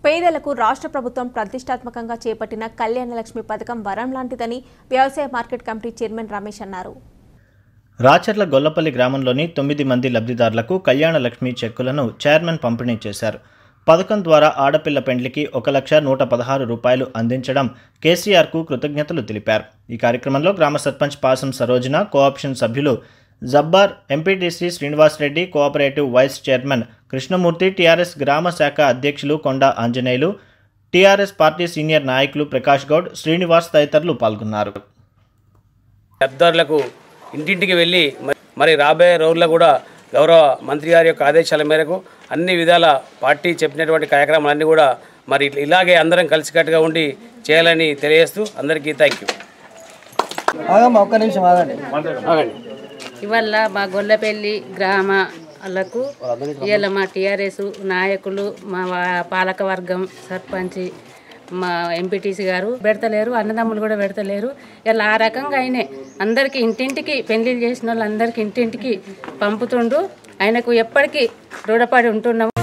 పేదలకు రాష్ట్ర ప్రభుత్వం ప్రతిష్టాత్మకంగా చేపట్టిన కళ్యాణ లక్ష్మి పథకం వరం లాంటిదని వ్యవసాయ మార్కెట్ కమిటీ చైర్మన్ రమేష్ అన్నారు రాచర్ల గొల్లపల్లి గ్రామంలోని తొమ్మిది మంది లబ్ధిదారులకు కళ్యాణ లక్ష్మి చెక్కులను చైర్మన్ పంపిణీ చేశారు పథకం ద్వారా ఆడపిల్ల పెండ్లికి ఒక లక్ష నూట పదహారు రూపాయలు అందించడం కేసీఆర్కు కృతజ్ఞతలు తెలిపారు ఈ కార్యక్రమంలో గ్రామ సర్పంచ్ పాసం సరోజన కోఆప్షన్ సభ్యులు Jabbar MPTC Srinivasa Reddy cooperative vice chairman Krishnamurthy TRS గ్రామ శాఖ అధ్యక్షులు కొండ ఆంజనేయులు టీఆర్ఎస్ పార్టీ సీనియర్ నాయకులు ప్రకాష్ గౌడ్ శ్రీనివాస్ తదితరులు పాల్గొన్నారు లబ్ధిదారులకు ఇంటింటికి వెళ్ళి మరి- మరి రాబోయే రోజుల్లో కూడా గౌరవ మంత్రి గారి యొక్క ఆదేశాల మేరకు అన్ని విధాల పార్టీ చెప్పినటువంటి కార్యక్రమాలన్నీ కూడా మరి ఇట్ల- ఇలాగే అందరం కలిసికట్టుగా ఉండి చేయాలని తెలియజేస్తూ అందరికీ థ్యాంక్ యూ ఆగమ్మా ఒక్క నిమిషం ఆగండి ఆగండి ఇవాళ మా గొల్లపల్లి గ్రామాలకు ఇవాళ మా టీఆర్ఎస్ నాయకులు మా వా- పాలక వర్గం సర్పంచి మా ఎంపీటీసీ గారు పెడతలేరు అన్నదమ్ములు కూడా పెడతలేరు ఇలా ఆ రకంగా ఆయనే అందరికీ ఇంటింటికి పెళ్లిళ్ళు చేసిన వాళ్ళందరికీ ఇంటింటికి పంపుతుండు ఆయనకు ఎప్పటికీ రుణపడి ఉంటున్నాము